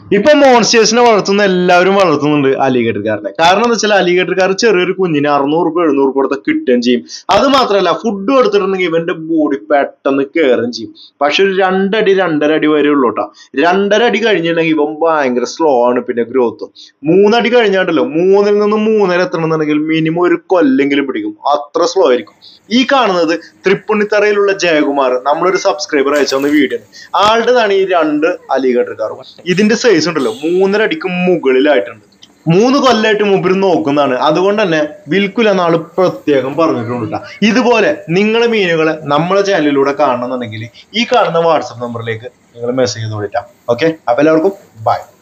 ഇപ്പൊ മോൺസ്റ്റേഴ്സിനെ വളർത്തുന്ന എല്ലാവരും വളർത്തുന്നുണ്ട് അലിഗേറ്റർക്കാരനെ കാരണം എന്താ വെച്ചാൽ അലിഗേറ്റർക്കാർ ചെറിയൊരു കുഞ്ഞിന് അറുന്നൂറ് രൂപ എഴുന്നൂറ് രൂപ കൊടുത്ത കിട്ടുകയും ചെയ്യും അത് മാത്രമല്ല ഫുഡ് കൊടുത്തിട്ടുണ്ടെങ്കിൽ ഇവന്റെ ബോഡി പെട്ടെന്ന് കയറുകയും ചെയ്യും പക്ഷെ ഒരു രണ്ടടി രണ്ടര അടി വരെ ഉള്ളൂ കേട്ടോ രണ്ടര അടി കഴിഞ്ഞിട്ടുണ്ടെങ്കിൽ ഇവൻ ഭയങ്കര സ്ലോ ആണ് പിന്നെ ഗ്രോത്തും മൂന്നടി കഴിഞ്ഞാണ്ടല്ലോ മൂന്നിൽ നിന്ന് മൂന്നര എത്തണമെന്നുണ്ടെങ്കിൽ മിനിമം ഒരു കൊല്ലെങ്കിലും പിടിക്കും അത്ര സ്ലോ ആയിരിക്കും ഈ കാണുന്നത് തൃപ്പുണിത്തറയിലുള്ള ജയകുമാർ നമ്മളൊരു സബ്സ്ക്രൈബർ അയച്ച ഒന്ന് വീഡിയോ ആളുടേതാണ് ഈ രണ്ട് അലിഗേറ്റർ കാറും ഇതിന്റെ സൈസ് ഉണ്ടല്ലോ മൂന്നര അടിക്ക് മുകളിലായിട്ടുണ്ട് മൂന്ന് കൊല്ലമായിട്ട് മൂപ്പര് നോക്കുന്നതാണ് അതുകൊണ്ട് തന്നെ വിൽക്കുല നാള് പ്രത്യേകം പറഞ്ഞിട്ടുണ്ട് ട്ടാ. ഇതുപോലെ നിങ്ങളെ മീനുകളെ നമ്മളെ ചാനലിലൂടെ കാണണമെന്നുണ്ടെങ്കിൽ ഈ കാണുന്ന വാട്സപ്പ് നമ്പറിലേക്ക് നിങ്ങൾ മെസ്സേജ് ചെയ്ത് വിളിക്കാം ഓക്കെ അപ്പൊ എല്ലാവർക്കും ബൈ